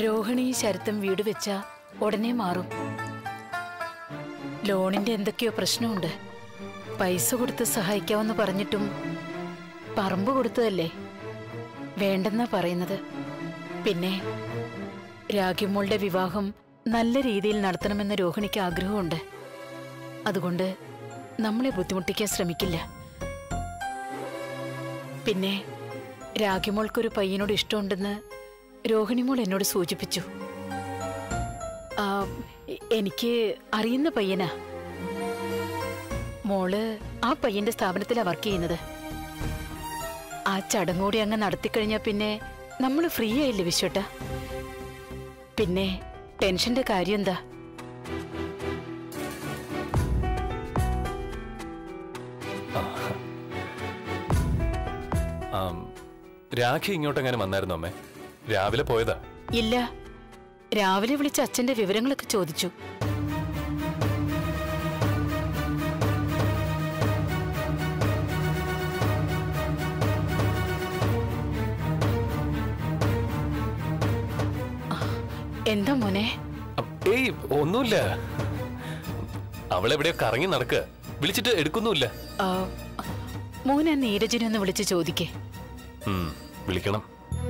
രോഹിണി ശരത്തും വീട് വെച്ച ഉടനെ മാറും ലോണിന്റെ എന്തൊക്കെയോ പ്രശ്നമുണ്ട് പൈസ കൊടുത്ത് സഹായിക്കാമെന്ന് പറഞ്ഞിട്ടും പറമ്പ് കൊടുത്തതല്ലേ വേണ്ടെന്നാ പറയുന്നത് പിന്നെ രാഖിമോളുടെ വിവാഹം നല്ല രീതിയിൽ നടത്തണമെന്ന് രോഹിണിക്ക് ആഗ്രഹമുണ്ട് അതുകൊണ്ട് നമ്മളെ ബുദ്ധിമുട്ടിക്കാൻ ശ്രമിക്കില്ല പിന്നെ രാഖിമോൾക്കൊരു പയ്യനോട് ഇഷ്ടമുണ്ടെന്ന് രോഹിണിമോൾ എന്നോട് സൂചിപ്പിച്ചു ആ, എ- എനിക്ക് അറിയുന്ന പയ്യനാ മോള് ആ പയ്യന്റെ സ്ഥാപനത്തിലാ വർക്ക് ചെയ്യുന്നത് ആ ചടങ്ങൂടി അങ്ങ് നടത്തിക്കഴിഞ്ഞാ പിന്നെ നമ്മൾ ഫ്രീ ആയില്ലേ വിശ്വട്ട പിന്നെ ടെൻഷന്റെ കാര്യം എന്താ ആം, രാഖി ഇങ്ങോട്ട് എങ്ങനെ വന്നായിരുന്നു അമ്മേ രാവിലെ പോയതാ ഇല്ല രാവിലെ വിളിച്ച അച്ഛന്റെ വിവരങ്ങളൊക്കെ ചോദിച്ചു ആ, എന്താ മോനെ അം, ഏയ് ഒന്നുമില്ല അവളെവിടെയോ കറങ്ങി നടക്കുക വിളിച്ചിട്ട് എടുക്കുന്നുമില്ല ആ, മോനെ നീരജിനെ ഒന്ന് വിളിച്ച് ചോദിക്കേ ഉം, വിളിക്കണം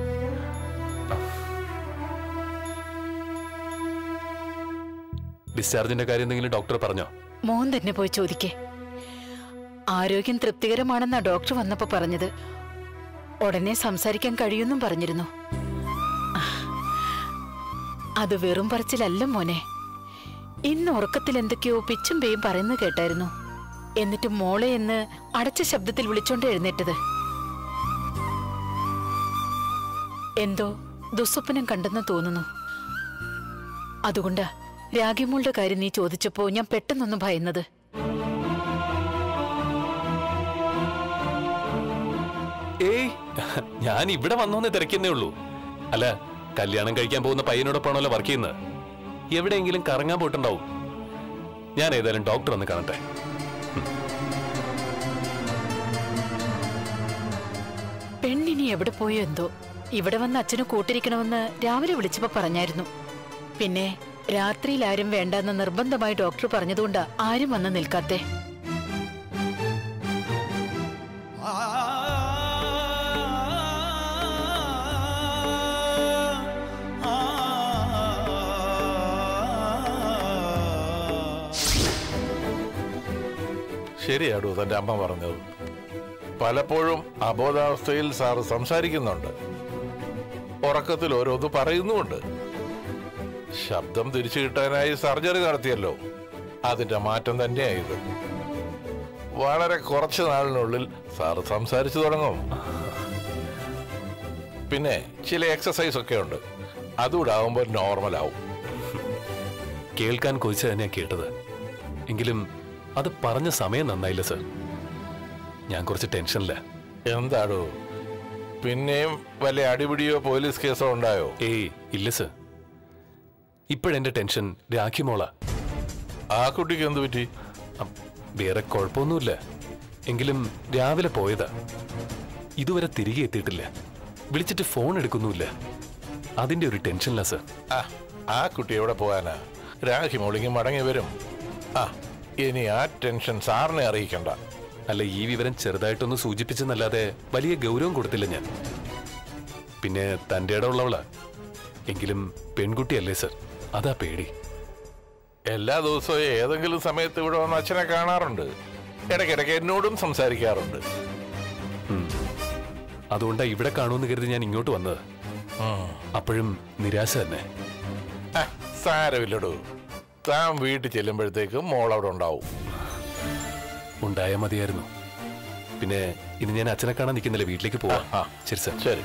ഡിസ്ചാർജിന്റെ കാര്യം എന്തെങ്കിലും ഡോക്ടർ പറഞ്ഞോ മോൻ തന്നെ പോയി ചോദിക്കേ ആരോഗ്യം തൃപ്തികരമാണെന്നാ ഡോക്ടർ വന്നപ്പോ പറഞ്ഞത് ഉടനെ സംസാരിക്കാൻ കഴിയുമെന്നും പറഞ്ഞിരുന്നു അത് വെറും പറച്ചിലല്ല മോനെ ഇന്ന് ഉറക്കത്തിൽ എന്തൊക്കെയോ പിച്ചും പേയും പറയുന്നത് കേട്ടായിരുന്നു എന്നിട്ട് മോളെ എന്ന് അടച്ച ശബ്ദത്തിൽ വിളിച്ചോണ്ട് എഴുന്നേറ്റത് എന്തോ ദുസ്വപ്നം കണ്ടെന്ന് തോന്നുന്നു അതുകൊണ്ടാ രാഗിമോളുടെ കാര്യം നീ ചോദിച്ചപ്പോ ഞാൻ പെട്ടെന്നൊന്ന് ഭയന്നത് ഏയ് ഞാൻ ഇവിടെ വന്നോന്ന് തിരക്കുന്നേ ഉള്ളൂ അല്ല കല്യാണം കഴിക്കാൻ പോകുന്ന പയ്യനോടൊപ്പമാണല്ലോ വർക്ക് ചെയ്യുന്നത് എവിടെയെങ്കിലും കറങ്ങാൻ പോയിട്ടുണ്ടാവും ഞാൻ ഏതായാലും ഡോക്ടർ ഒന്ന് കാണട്ടെ പെണ്ണിനി എവിടെ പോയോ എന്തോ ഇവിടെ വന്ന് അച്ഛന് കൂട്ടിരിക്കണമെന്ന് രാവിലെ വിളിച്ചപ്പോ പറഞ്ഞായിരുന്നു പിന്നെ രാത്രിയിൽ ആരും വേണ്ടെന്ന് നിർബന്ധമായി ഡോക്ടർ പറഞ്ഞതുകൊണ്ടാ ആരും വന്ന് നിൽക്കാത്തെ ശരിയാടൂ തന്റെ അമ്മ പറഞ്ഞത് പലപ്പോഴും അബോധാവസ്ഥയിൽ സാറ് സംസാരിക്കുന്നുണ്ട് ഉറക്കത്തിൽ ഓരോന്ന് പറയുന്നുമുണ്ട് ശബ്ദം തിരിച്ചു കിട്ടാനായി സർജറി നടത്തിയല്ലോ അതിന്റെ മാറ്റം തന്നെയായത് വളരെ കുറച്ച് നാളിനുള്ളിൽ സാറ് സംസാരിച്ചു തുടങ്ങും പിന്നെ ചില എക്സസൈസ് ഒക്കെ ഉണ്ട് അതുകൂടെ ആവുമ്പോൾ നോർമൽ ആവും കേൾക്കാൻ കൊതിച്ച തന്നെയാ കേട്ടത് എങ്കിലും അത് പറഞ്ഞ സമയം നന്നായില്ല സർ ഞാൻ കുറച്ച് ടെൻഷനില്ല എന്താടോ പിന്നെയും വല്ല അടിപിടിയോ പോലീസ് കേസോ ഉണ്ടായോ ഏയ് ഇല്ല സർ ഇപ്പോഴെന്റെ ടെൻഷൻ രാഖി മോള ആ കുട്ടിക്ക് എന്ത് പറ്റി വേറെ കുഴപ്പമൊന്നുമില്ല എങ്കിലും രാവിലെ പോയതാ ഇതുവരെ തിരികെ എത്തിയിട്ടില്ല വിളിച്ചിട്ട് ഫോൺ എടുക്കുന്നുമില്ല അതിന്റെ ഒരു ടെൻഷനില്ല സർ ആ ആ കുട്ടി എവിടെ പോകാനാ രാഖി മോളിങ്ങി മടങ്ങി വരും ആ ഇനി ആ ടെൻഷൻ സാറിനെ അറിയിക്കണ്ട അല്ല ഈ വിവരം ചെറുതായിട്ടൊന്ന് സൂചിപ്പിച്ചെന്നല്ലാതെ വലിയ ഗൗരവം കൊടുത്തില്ല ഞാൻ പിന്നെ തന്റെ ഇടമുള്ളവളാ എങ്കിലും പെൺകുട്ടിയല്ലേ സർ അതാ പേടി എല്ലാ ദിവസവും ഏതെങ്കിലും സമയത്ത് ഇവിടെ വന്ന് അച്ഛനെ കാണാറുണ്ട് ഇടയ്ക്കിടയ്ക്ക് എന്നോടും സംസാരിക്കാറുണ്ട് അതുകൊണ്ടാ ഇവിടെ കാണുമെന്ന് കരുതി ഞാൻ ഇങ്ങോട്ട് വന്നത് ഉം. അപ്പോഴും നിരാശ തന്നെ ആ, സാരമില്ലടോ താൻ വീട്ടിൽ ചെല്ലുമ്പോഴത്തേക്കും മോൾ അവിടെ ഉണ്ടാവും ഉണ്ടായാൽ മതിയായിരുന്നു പിന്നെ ഇനി ഞാൻ അച്ഛനെ കാണാൻ നിൽക്കുന്നില്ല വീട്ടിലേക്ക് പോവാം ആ. ശരി സർ ശരി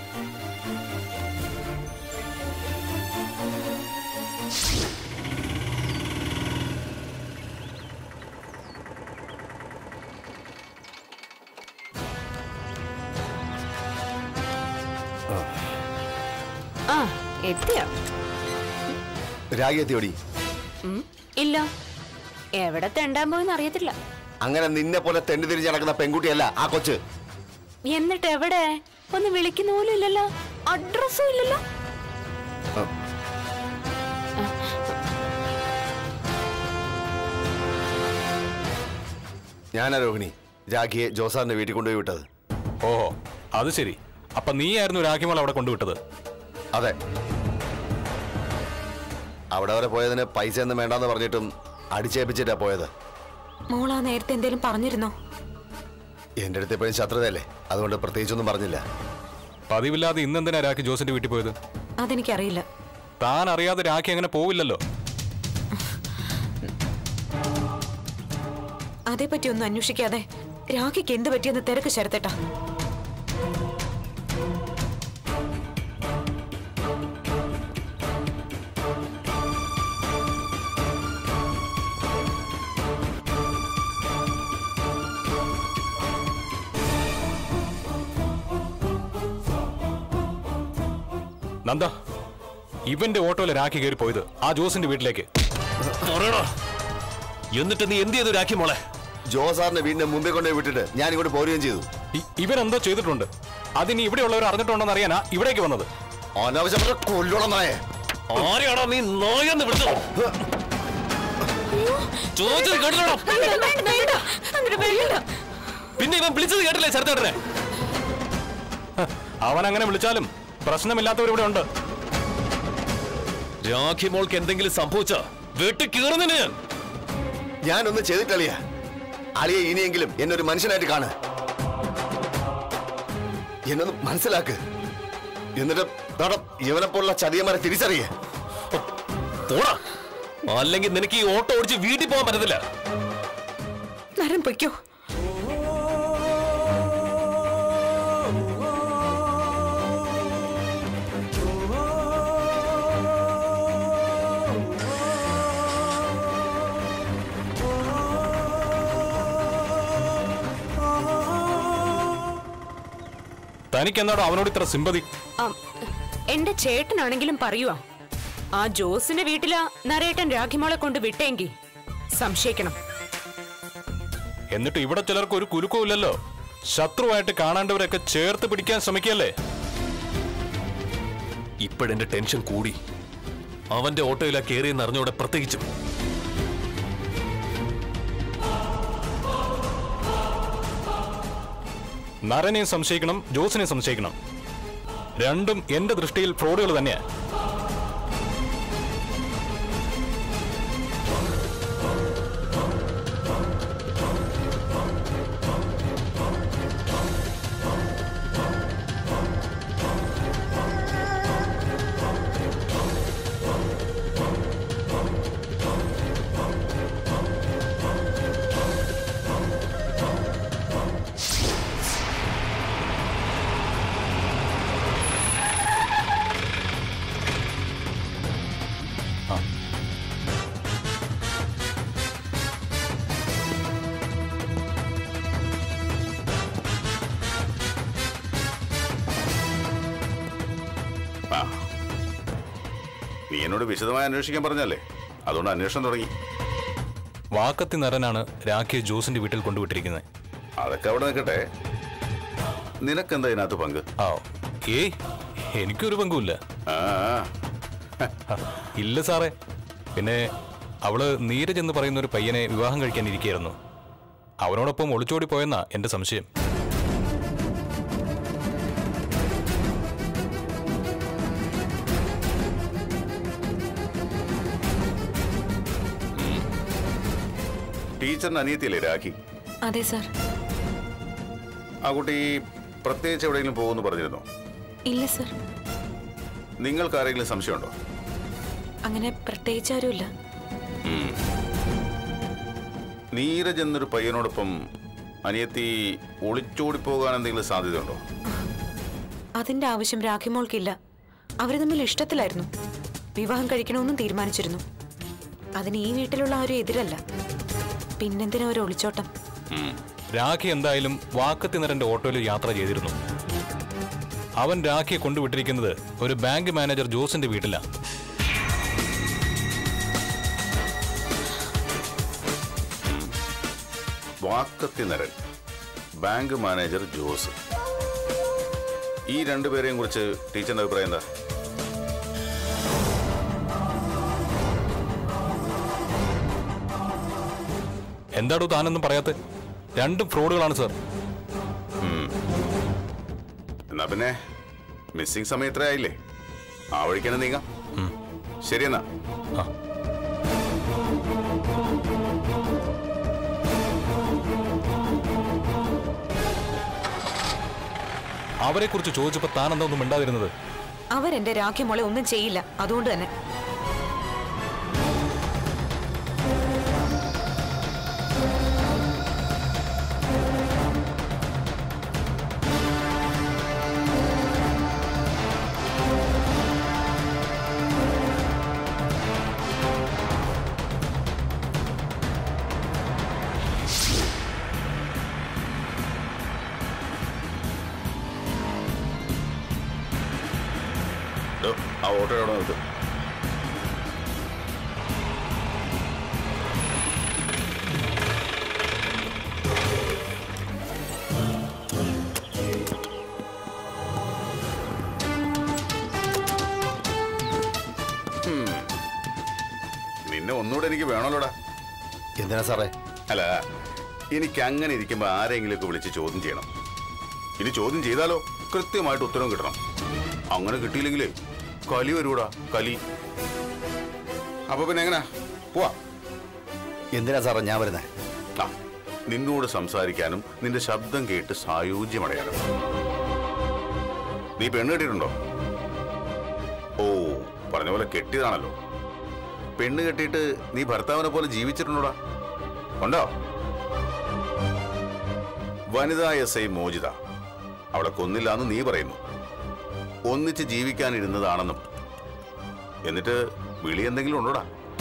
ആ എത്തിയോ രാഗി എത്തിയോടി ഉം, ഇല്ല എവിടെ തെണ്ടാൻ പോയെന്ന് അറിയത്തില്ല അങ്ങനെ നിന്നെ പോലെ തെണ്ടി തിരിഞ്ഞ് നടക്കുന്ന പെൺകുട്ടിയല്ല ആ കൊച്ച് എന്നിട്ട് എവിടെ ഒന്ന് വിളിക്കുന്ന പോലും ഇല്ലല്ലോ അഡ്രസ്സും ഇല്ലല്ലോ ഞാനാ രോഹിണി രാഖിയെ ജോസാറിന്റെ വീട്ടിൽ കൊണ്ടുപോയി വിട്ടത് ഓഹോ അത് ശരി അപ്പൊ നീയായിരുന്നു രാഖിമോൾ അവിടെ കൊണ്ടുവിട്ടത് അതെ അവിടെ വരെ പോയതിന് പൈസ ഒന്നും വേണ്ടാന്ന് പറഞ്ഞിട്ടും അടിച്ചേൽപ്പിച്ചിട്ടാ പോയത് മോളാ നേരത്തെ എന്തേലും പറഞ്ഞിരുന്നോ എന്റെ അടുത്ത് എപ്പോഴും ശത്രുതയല്ലേ അതുകൊണ്ട് പ്രത്യേകിച്ചൊന്നും പറഞ്ഞില്ല പതിവില്ലാതെ ഇന്നെന്തിനാ രാഖി ജോസിന്റെ വീട്ടിൽ പോയത് അതെനിക്കറിയില്ല താൻ അറിയാതെ രാഖി അങ്ങനെ പോവില്ലല്ലോ അതേപ്പറ്റി ഒന്നും അന്വേഷിക്കാതെ രാഖിക്ക് എന്ത് പറ്റിയെന്ന് തിരക്ക് ശരത്തേട്ടാ നന്ദ ഇവന്റെ ഓട്ടോയിലെ രാഖി കയറി പോയത് ആ ജോസിന്റെ വീട്ടിലേക്ക് പറയടാ. എന്നിട്ട് നീ എന്ത് ചെയ്തു രാഖി മോളെ ജോസാറിന്റെ വീടിന്റെ മുമ്പിൽ കൊണ്ടുപോയി വിട്ടിട്ട് ഞാൻ ഇങ്ങോട്ട് പോരുകയും ചെയ്തു ഇ- ഇവനെന്തോ ചെയ്തിട്ടുണ്ട് അതിനി ഇവിടെയുള്ളവർ അറിഞ്ഞിട്ടുണ്ടോന്ന് അറിയാനാ ഇവിടേക്ക് വന്നത് അനാവശ്യപ്പെട്ട കൊല്ലോളം നായേ ആരെയാണോ നീ നോയെന്ന് വിളിച്ചത് ചോദിച്ചത് കേട്ടില്ലടോ? പിന്നെ ഇവൻ വിളിച്ചത് കേട്ടില്ലേ ചെറുത്തേട്ടനെ അവൻ അങ്ങനെ വിളിച്ചാലും പ്രശ്നമില്ലാത്തവർ ഇവിടെ ഉണ്ട് രാഖി മോൾക്ക് എന്തെങ്കിലും സംഭവിച്ച വെട്ടി കീറുന്നതിന് ഞാൻ ഞാനൊന്നും ചെയ്തിട്ടളിയ അളിയെ ഇനിയെങ്കിലും എന്നെ ഒരു മനുഷ്യനായിട്ട് കാണ് എന്നൊന്ന് മനസ്സിലാക്ക് എന്നിട്ട് ദാടാ ഇവനെ പോലുള്ള ചതിയന്മാരെ തിരിച്ചറിയേ പോടാ അല്ലെങ്കിൽ നിനക്ക് ഈ ഓട്ടോ ഓടിച്ച് വീട്ടിൽ പോകാൻ പറ്റത്തില്ല നരം പൊയ്ക്കോ തനിക്ക് എന്താണോ അവനോട് ഇത്ര സിമ്പതി ആം, എന്റെ ചേട്ടനാണെങ്കിലും പറയുവാ ആ ജോസിന്റെ വീട്ടിലാ നരേട്ടൻ രാഖിമോളെ കൊണ്ട് വിട്ടെങ്കിൽ സംശയിക്കണം എന്നിട്ട് ഇവിടെ ചിലർക്ക് ഒരു കുലുക്കവും ഇല്ലല്ലോ ശത്രുവായിട്ട് കാണേണ്ടവരൊക്കെ ചേർത്ത് പിടിക്കാൻ ശ്രമിക്കല്ലേ ഇപ്പോഴെന്റെ ടെൻഷൻ കൂടി അവന്റെ ഓട്ടോയിലാ കയറിയെന്ന് അറിഞ്ഞോടെ പ്രത്യേകിച്ചും നരനെയും സംശയിക്കണം ജോസിനെയും സംശയിക്കണം രണ്ടും എന്റെ ദൃഷ്ടിയിൽ ഫ്രോഡുകൾ തന്നെയാ ആ നീ എന്നോട് വിശദമായി അന്വേഷിക്കാൻ പറഞ്ഞല്ലേ അതുകൊണ്ട് അന്വേഷണം തുടങ്ങി വാക്കത്തി നരനാണ് രാഖിയെ ജോസിന്റെ വീട്ടിൽ കൊണ്ടുവിട്ടിരിക്കുന്നത് അതൊക്കെ അവിടെ നിൽക്കട്ടെ നിനക്കെന്താ ഇതിനകത്ത് പങ്ക് ആ ഏയ് എനിക്കൊരു പങ്കുമില്ല ആ ഇല്ല സാറേ പിന്നെ അവള് നീരജ് എന്ന് പറയുന്ന ഒരു പയ്യനെ വിവാഹം കഴിക്കാൻ ഇരിക്കുകയായിരുന്നു അവനോടൊപ്പം ഒളിച്ചോടി പോയെന്നാ എന്റെ സംശയം ടീച്ചറിന് അനിയത്തിയല്ലേ രാഖി അതെ സാർ ആ കുട്ടി പ്രത്യേകിച്ച് എവിടെയെങ്കിലും പോകുമെന്ന് പറഞ്ഞിരുന്നോ ഇല്ല സാർ നിങ്ങൾക്ക് ആരെങ്കിലും സംശയമുണ്ടോ അങ്ങനെ പ്രത്യേകിച്ച് ആരുമില്ല നീരജ് എന്നൊരു പയ്യനോടൊപ്പം അനിയത്തി ഒളിച്ചോടി പോകാൻ എന്തെങ്കിലും സാധ്യതയുണ്ടോ അതിന്റെ ആവശ്യം രാഖിമോൾക്കില്ല അവര് തമ്മിൽ ഇഷ്ടത്തിലായിരുന്നു വിവാഹം കഴിക്കണമെന്നും തീരുമാനിച്ചിരുന്നു അതിന് ഈ വീട്ടിലുള്ള ആരും എതിരല്ല പിന്നെന്തിനാ ഒരു ഒളിച്ചോട്ടം രാഖി എന്തായാലും വാക്കത്തി നരന്റെ ഓട്ടോയിൽ യാത്ര ചെയ്തിരുന്നു അവൻ രാഖിയെ കൊണ്ടുവിട്ടിരിക്കുന്നത് ഒരു ബാങ്ക് മാനേജർ ജോസിന്റെ വീട്ടിലാ വാക്കത്തി നരൻ ബാങ്ക് മാനേജർ ജോസ് ഈ രണ്ടുപേരെയും കുറിച്ച് ടീച്ചറിന്റെ അഭിപ്രായം എന്താ എന്താടോ താനൊന്നും പറയാത്തെ രണ്ടും ഫ്രോഡുകളാണ് സാർ എന്നാ പിന്നെ മിസ്സിംഗ് സമയം ഇത്ര ആയില്ലേ ആ വഴിക്കാണ് നീങ്ങാം ശരി എന്നാ അവരെ കുറിച്ച് ചോദിച്ചപ്പോ താൻ എന്താ ഒന്നും മിണ്ടാതിരുന്നത് അവരെന്റെ രാഖ്യമോളെ ഒന്നും ചെയ്യില്ല അതുകൊണ്ട് തന്നെ ഡോ, ആ ഓട്ടോ എവിടെ നിർത്തും നിന്നെ ഒന്നുകൂടെ എനിക്ക് വേണമല്ലോടാ എന്തിനാ സാറേ അല്ല എനിക്ക് അങ്ങനെ ഇരിക്കുമ്പോ ആരെങ്കിലുമൊക്കെ വിളിച്ച് ചോദ്യം ചെയ്യണം ഇനി ചോദ്യം ചെയ്താലോ കൃത്യമായിട്ട് ഉത്തരം കിട്ടണം അങ്ങനെ കിട്ടിയില്ലെങ്കിലേ കലി വരൂടാ കലി അപ്പൊ പിന്നെ എങ്ങനാ പോവാ എന്തിനാ സാറേ ഞാൻ വരുന്നേ ആ നിന്നോട് സംസാരിക്കാനും നിന്റെ ശബ്ദം കേട്ട് സായുജ്യമടയാനും നീ പെണ്ണ് കെട്ടിയിട്ടുണ്ടോ ഓ പറഞ്ഞ പോലെ കെട്ടിയതാണല്ലോ പെണ്ണ് കെട്ടിയിട്ട് നീ ഭർത്താവിനെ പോലെ ജീവിച്ചിട്ടുണ്ടോടാ ഉണ്ടോ വനിതാ എസ് ഐ മോചിത അവളെ കൊന്നില്ല എന്ന് നീ പറയുന്നു ഒന്നിച്ച് ജീവിക്കാനിരുന്നതാണെന്നും എന്നിട്ട് വിളി എന്തെങ്കിലും ഉണ്ടോടാ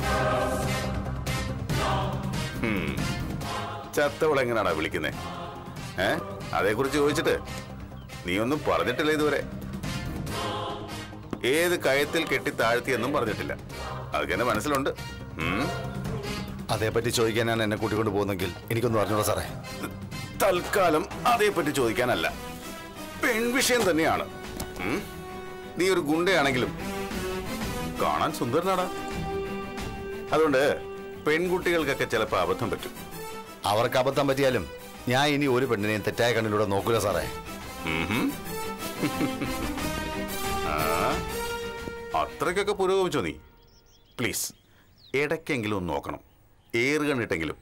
ഹും. ചത്തവളെങ്ങനാടാ വിളിക്കുന്നേ ഏ അതേക്കുറിച്ച് ചോദിച്ചിട്ട് നീ ഒന്നും പറഞ്ഞിട്ടില്ല ഇതുവരെ ഏത് കയത്തിൽ കെട്ടി താഴ്ത്തിയെന്നും പറഞ്ഞിട്ടില്ല അതൊക്കെ എന്റെ മനസ്സിലുണ്ട് ഉം. അതേപ്പറ്റി ചോദിക്കാനാണ് എന്നെ കൂട്ടിക്കൊണ്ട് പോകുന്നെങ്കിൽ എനിക്കൊന്നും അറിഞ്ഞൂടാ സാറേ തൽക്കാലം അതേപ്പറ്റി ചോദിക്കാനല്ല പെൺവിഷയം തന്നെയാണ് ഉം. നീ ഒരു ഗുണ്ടയാണെങ്കിലും കാണാൻ സുന്ദരനാടാ അതുകൊണ്ട് പെൺകുട്ടികൾക്കൊക്കെ ചിലപ്പോൾ അബദ്ധം പറ്റും അവർക്ക് അബദ്ധം പറ്റിയാലും ഞാൻ ഇനി ഒരു പെണ്ണിനെയും തെറ്റായ കണ്ണിലൂടെ നോക്കൂല സാറേ ഉംഹും. ആ, അത്രയ്ക്കൊക്കെ പുരോഗമിച്ചോ നീ പ്ലീസ് ഇടയ്ക്കെങ്കിലും ഒന്ന് നോക്കണം ഏറ് കണ്ടിട്ടെങ്കിലും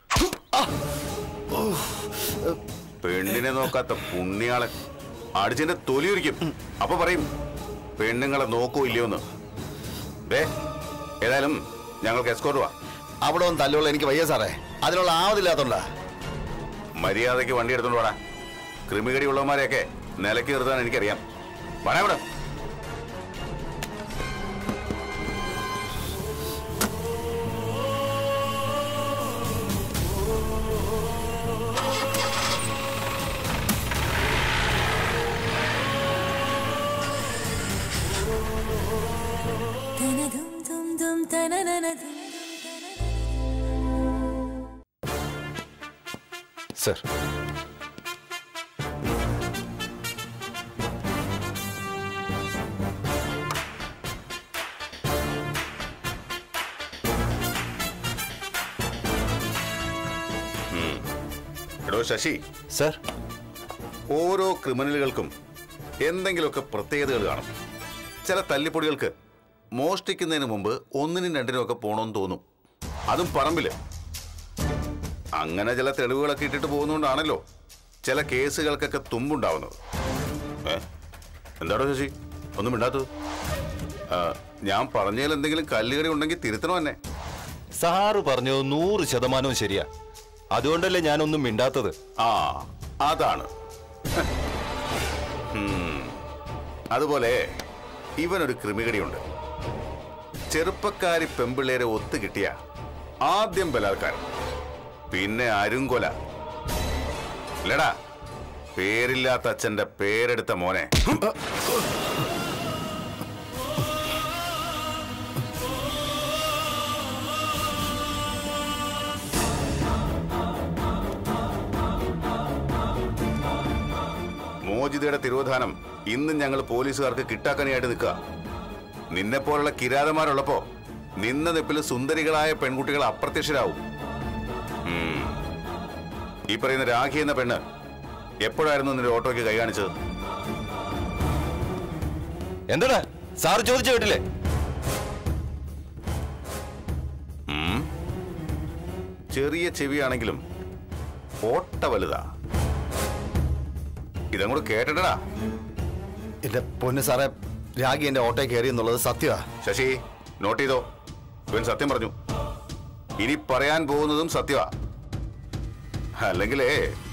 പെണ്ണിനെ നോക്കാത്ത പുണ്യാളൻ അടിച്ചിന്റെ തൊലി ഒരിക്കും അപ്പൊ പറയും പെണ്ണുങ്ങളെ നോക്കോ ഇല്ലയോന്ന് ദേ ഏതായാലും ഞങ്ങൾക്ക് എസ്കോർട്ട് വാ അവിടെ ഒന്ന് തല്ലുള്ള എനിക്ക് വയ്യ സാറേ അതിനുള്ള ആവതില്ലാത്തോണ്ടാ മര്യാദയ്ക്ക് വണ്ടി എടുത്തോണ്ട് വാടാ ക്രിമികടി ഉള്ളവന്മാരെയൊക്കെ നിലയ്ക്ക് നിർത്താൻ എനിക്കറിയാം വരാ ഇവിടെ സർ എടോ ശശി സർ ഓരോ ക്രിമിനലുകൾക്കും എന്തെങ്കിലുമൊക്കെ പ്രത്യേകതകൾ കാണും ചില തല്ലിപ്പൊടികൾക്ക് മോഷ്ടിക്കുന്നതിന് മുമ്പ് ഒന്നിനും രണ്ടിനും ഒക്കെ പോണമെന്ന് തോന്നും അതും പറമ്പില് അങ്ങനെ ചില തെളിവുകളൊക്കെ ഇട്ടിട്ട് പോകുന്നതുകൊണ്ടാണല്ലോ ചില കേസുകൾക്കൊക്കെ തുമ്പുണ്ടാവുന്നത് ഏ എന്താടോ ശശി ഒന്നും ഇണ്ടാത്തത് ഞാൻ പറഞ്ഞതിൽ എന്തെങ്കിലും കല്ലുകടി ഉണ്ടെങ്കിൽ തിരുത്തണം എന്നെ സാറ് പറഞ്ഞത് നൂറ് ശതമാനവും ശരിയാ അതുകൊണ്ടല്ലേ ഞാനൊന്നും മിണ്ടാത്തത് ആ അതാണ് ഉം. അതുപോലെ ഇവനൊരു ക്രിമികടിയുണ്ട് ചെറുപ്പക്കാരി പെമ്പിള്ളേരെ ഒത്തു കിട്ടിയ ആദ്യം ബലാത്കാരം പിന്നെ അരുങ്കൊല ഇല്ലടാ പേരില്ലാത്ത അച്ഛന്റെ പേരെടുത്ത മോനെ മോചിതയുടെ തിരോധാനം ഇന്നും ഞങ്ങൾ പോലീസുകാർക്ക് കിട്ടാക്കനിയായിട്ട് നിൽക്കുക നിന്നെ പോലുള്ള കിരാതന്മാരുള്ളപ്പോ നിന്ന നിപ്പിൽ സുന്ദരികളായ പെൺകുട്ടികൾ അപ്രത്യക്ഷരാവും ഉം. ഈ പറയുന്ന രാഖി എന്ന പെണ്ണ് എപ്പോഴായിരുന്നു നിന്റെ ഓട്ടോയ്ക്ക് കൈ കാണിച്ചത് എന്താടാ സാറ് ചോദിച്ച കേട്ടില്ലേ ഉം. ചെറിയ ചെവിയാണെങ്കിലും ഓട്ട വലുതാ ഇതങ്ങോട്ട് കേട്ടിട്ടടാ എന്റെ പൊന്ന് സാറേ രാഗി എന്റെ ഓട്ടോയിൽ കയറി എന്നുള്ളത് സത്യമാ ശശി നോട്ട് ചെയ്തോ ഇവൻ സത്യം പറഞ്ഞു ഇനി പറയാൻ പോകുന്നതും സത്യമാ അല്ലെങ്കിലേ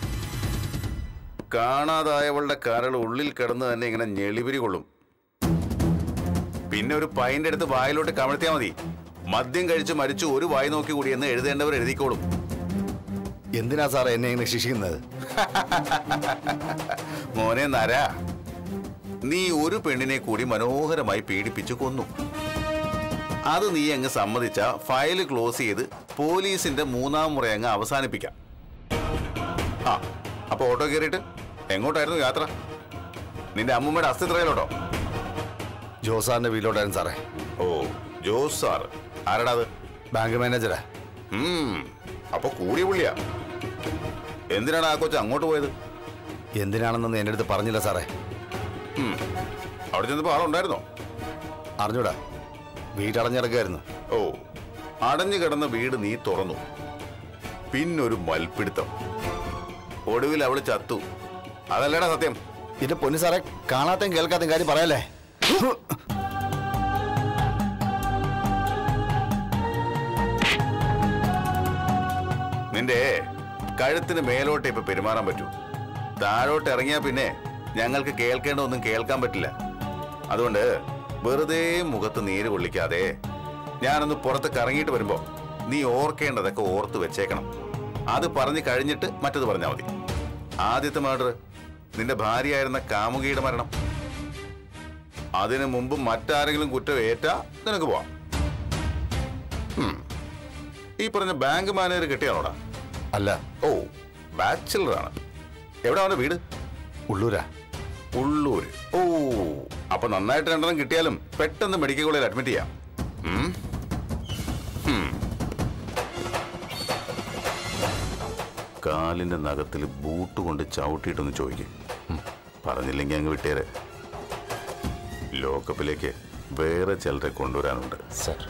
കാണാതായവളുടെ കരൾ ഉള്ളിൽ കിടന്ന് തന്നെ ഇങ്ങനെ ഞെളിവിരി കൊള്ളും പിന്നെ ഒരു പൈൻ്റെ അടുത്ത് വായിലോട്ട് കമഴ്ത്തിയാൽ മതി മദ്യം കഴിച്ച് മരിച്ചു ഒരു വായി നോക്കി കൂടി എന്ന് എഴുതേണ്ടവർ എഴുതിക്കോളും എന്തിനാ സാറേ എന്നെ ഇങ്ങനെ ശിക്ഷിക്കുന്നത് മോനെ നര നീ ഒരു പെണ്ണിനെ കൂടി മനോഹരമായി പീഡിപ്പിച്ചു കൊന്നു അത് നീ അങ്ങ് സമ്മതിച്ച ഫയൽ ക്ലോസ് ചെയ്ത് പോലീസിന്റെ മൂന്നാം മുറ അങ്ങ് അവസാനിപ്പിക്കാം ആ അപ്പൊ ഓട്ടോ കയറിയിട്ട് എങ്ങോട്ടായിരുന്നു യാത്ര നിന്റെ അമ്മൂമ്മയുടെ അസ്ഥിത്രയിലോട്ടോ ജോസാറിന്റെ വീട്ടിലോട്ടായിരുന്നു സാറേ ഓ ജോസ് സാർ ആരടാ അത് ബാങ്ക് മാനേജരാ ഉം, അപ്പൊ കൂടിയ പുള്ളിയാ എന്തിനാണ് ആ കൊച്ചു അങ്ങോട്ട് പോയത് എന്തിനാണെന്നൊന്നും എന്റെ അടുത്ത് പറഞ്ഞില്ല സാറേ ഉം, അവിടെ ചെന്നപ്പോ ആളുണ്ടായിരുന്നോ അറിഞ്ഞൂടാ വീട്ടടഞ്ഞിറക്കായിരുന്നു ഓ അടഞ്ഞു കിടന്ന വീട് നീ തുറന്നു പിന്നൊരു മൽപ്പിടുത്തം ഒടുവിൽ അവള് ചത്തു അതല്ലേടാ സത്യം എന്റെ പൊന്നു സാറേ കാണാത്തയും കേൾക്കാത്തയും കാര്യം പറയല്ലേ നിന്റെ കഴുത്തിന് മേലോട്ട് ഇപ്പൊ പെരുമാറാൻ പറ്റൂ താഴോട്ട് ഇറങ്ങിയാ പിന്നെ ഞങ്ങൾക്ക് കേൾക്കേണ്ട ഒന്നും കേൾക്കാൻ പറ്റില്ല അതുകൊണ്ട് വെറുതെ മുഖത്ത് നീര് കൊള്ളിക്കാതെ ഞാനൊന്ന് പുറത്ത് കറങ്ങിയിട്ട് വരുമ്പോ നീ ഓർക്കേണ്ടതൊക്കെ ഓർത്ത് വെച്ചേക്കണം അത് പറഞ്ഞു കഴിഞ്ഞിട്ട് മറ്റത് പറഞ്ഞാൽ മതി ആദ്യത്തെ മർഡർ നിന്റെ ഭാര്യയായിരുന്ന കാമുകിയുടെ മരണം അതിനു മുമ്പ് മറ്റാരെങ്കിലും കുറ്റം ഏറ്റാ നിനക്ക് പോവാം ഉം. ഈ പറഞ്ഞ ബാങ്ക് മാനേജർ കിട്ടിയാണോടാ അല്ല ഓ ബാച്ചിലറാണ് എവിടെ അവന്റെ വീട് ഉള്ളൂരാ ഉള്ളൂര് ഓ അപ്പൊ നന്നായിട്ട് രണ്ടെണ്ണം കിട്ടിയാലും പെട്ടെന്ന് മെഡിക്കൽ കോളേജിൽ അഡ്മിറ്റ് ചെയ്യാം ഉം? ഉം. കാലിന്റെ നഖത്തിൽ ബൂട്ട് കൊണ്ട് ചവിട്ടിയിട്ടൊന്ന് ചോദിക്കും പറഞ്ഞില്ലെങ്കിൽ അങ്ങ് വിട്ടേരെ ലോക്കപ്പിലേക്ക് വേറെ ചിലരെ കൊണ്ടുവരാനുണ്ട് സാർ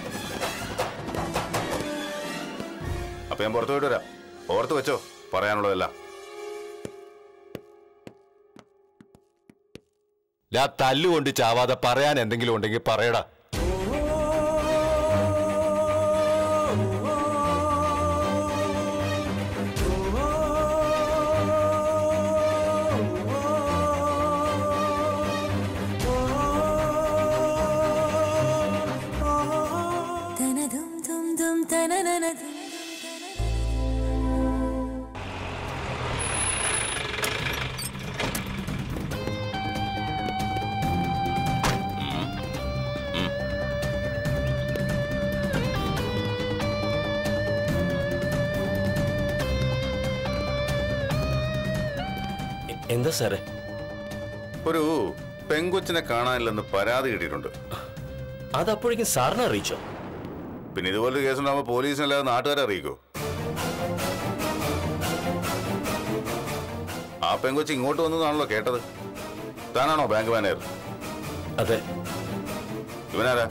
അപ്പൊ ഞാൻ പുറത്തു പോയിട്ട് വരാം ഓർത്ത് വെച്ചോ പറയാനുള്ളതെല്ലാം ലാ തല്ലുകൊണ്ട് ചാവാതെ പറയാൻ എന്തെങ്കിലും ഉണ്ടെങ്കിൽ പറയടാ എന്താ സാറേ ഒരു പെങ്കൊച്ചിനെ കാണാനില്ലെന്ന് പരാതി കിട്ടിയിട്ടുണ്ട് അത് അപ്പോഴേക്കും സാറിനെ അറിയിച്ചോ പിന്നെ ഇതുപോലൊരു കേസ് ഉണ്ടാകുമ്പോൾ പോലീസിനല്ലാതെ നാട്ടുകാരെ അറിയിക്കോ ആ പെങ്കൊച്ചി ഇങ്ങോട്ട് വന്നതാണല്ലോ കേട്ടത് താനാണോ ബാങ്ക് മാനേജർ അതെ ഇവനാരാ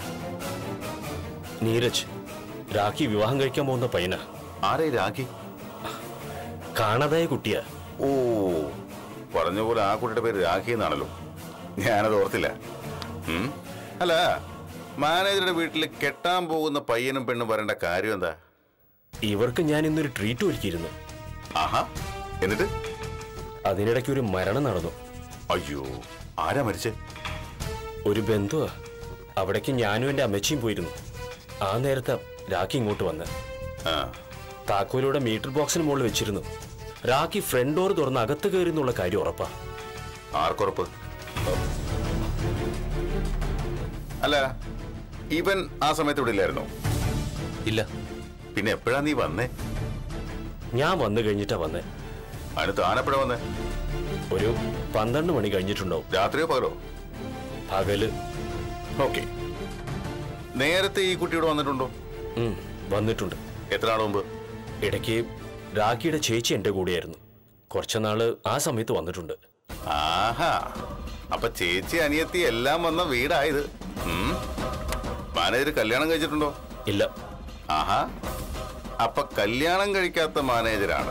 നീരജ് രാഖി വിവാഹം കഴിക്കാൻ പോകുന്ന പയ്യനാ ആരെ രാഖി കാണാതായ കുട്ടിയാ ഓ പറഞ്ഞ പോലെ ആ കുട്ടിയുടെ പേര് രാഖി എന്നാണല്ലോ ഞാനത് ഓർത്തില്ല ഉം? അല്ല മാനേജറുടെ വീട്ടിൽ കെട്ടാൻ പോകുന്ന പയ്യനും പെണ്ണും വരേണ്ട കാര്യം എന്താ ഇവർക്ക് ഞാൻ ഇന്നൊരു ട്രീറ്റ് ഒരുക്കിയിരുന്നു ആഹാ എന്നിട്ട് അതിനിടയ്ക്ക് ഒരു മരണം നടന്നു അയ്യോ ആരാ മരിച്ചേ ഒരു ബന്ധുവാ അവിടേക്ക് ഞാനും എൻ്റെ അമ്മച്ചിയും പോയിരുന്നു ആ നേരത്തെ രാഖി ഇങ്ങോട്ട് വന്ന് ആ താക്കോലൂടെ മീറ്റർ ബോക്സിന് മുകളിൽ വെച്ചിരുന്നു രാഖി ഫ്രണ്ട് ഡോർ തുറന്ന് അകത്ത് കയറി എന്നുള്ള കാര്യം ഉറപ്പാ ആർക്കുറപ്പ് അല്ല ഇവൻ ആ സമയത്ത് ഇവിടെ ഇല്ലായിരുന്നോ ഇല്ല പിന്നെ എപ്പോഴാ നീ വന്നേ ഞാൻ വന്നു കഴിഞ്ഞിട്ടാ വന്നേ അതിന് താനെപ്പോഴാ വന്നേ ഒരു പന്ത്രണ്ട് മണി കഴിഞ്ഞിട്ടുണ്ടാവും രാത്രിയോ പകലോ പകല് ഓക്കെ നേരത്തെ ഈ കുട്ടിയോട് വന്നിട്ടുണ്ടോ ഉം, വന്നിട്ടുണ്ട് എത്ര നാൾ മുമ്പ് ഇടയ്ക്ക് രാഖിയുടെ ചേച്ചി എന്റെ കൂടെയായിരുന്നു കുറച്ചുനാള് ആ സമയത്ത് വന്നിട്ടുണ്ട് ആഹാ അപ്പൊ ചേച്ചി അനിയത്തി എല്ലാം വന്ന വീടായത് ഉം. മാനേജർ കല്യാണം കഴിച്ചിട്ടുണ്ടോ ഇല്ല ആഹാ അപ്പൊ കല്യാണം കഴിക്കാത്ത മാനേജരാണ്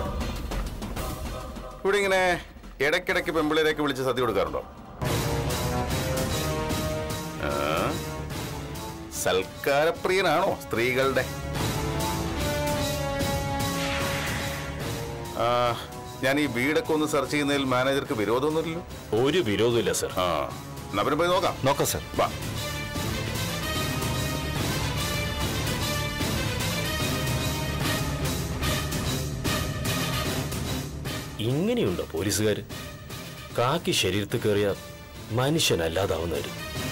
ഇവിടെ ഇങ്ങനെ ഇടയ്ക്കിടയ്ക്ക് പെമ്പിളേരൊക്കെ വിളിച്ച് സദ്യ കൊടുക്കാറുണ്ടോ ആ? സൽക്കാരപ്രിയനാണോ സ്ത്രീകളുടെ ആ, ഞാൻ ഈ വീടൊക്കെ ഒന്ന് സെർച്ച് ചെയ്യുന്നതിൽ മാനേജർക്ക് വിരോധമൊന്നുമില്ലല്ലോ ഒരു വിരോധമില്ല സർ ആ എന്നാ പിന്നെ പോയി നോക്കാം നോക്കാം സർ വാ ഇങ്ങനെയുണ്ടോ പോലീസുകാര് കാക്കി ശരീരത്തിൽ കയറിയ മനുഷ്യനല്ലാതാവുന്നവര്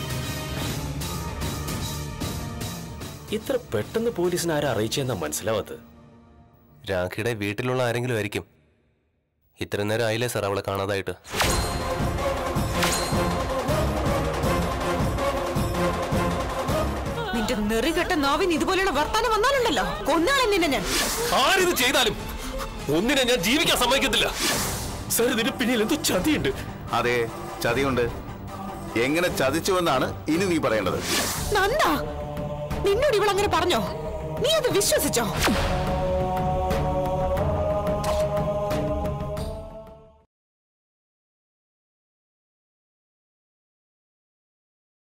ഇത്ര പെട്ടെന്ന് പോലീസിനെ ആരാ അറിയിച്ചെന്നാ മനസ്സിലാവാത്തത് രാഖിയുടെ വീട്ടിലുള്ള ആരെങ്കിലും ആയിരിക്കും ഇത്ര നേരം ആയില്ലേ സാർ അവളെ കാണാതായിട്ട് നിന്റെ നെറികെട്ട നാവിന് ഇതുപോലെയുള്ള വർത്താനം വന്നാലുണ്ടല്ലോ കൊന്നാളെ നിന്നെ ഞാൻ ആരിത് ചെയ്താലും ഒന്നിനെ ഞാൻ ജീവിക്കാൻ സമ്മതിക്കത്തില്ല സാർ ഇതിന് പിന്നിൽ എന്തോ ചതിയുണ്ട് അതെ ചതിയുണ്ട് എങ്ങനെ ചതിച്ചുവെന്നാണ് ഇനി നീ പറയേണ്ടത് നന്ദ നിന്നോട് ഇവളങ്ങനെ പറഞ്ഞോ നീ അത് വിശ്വസിച്ചോ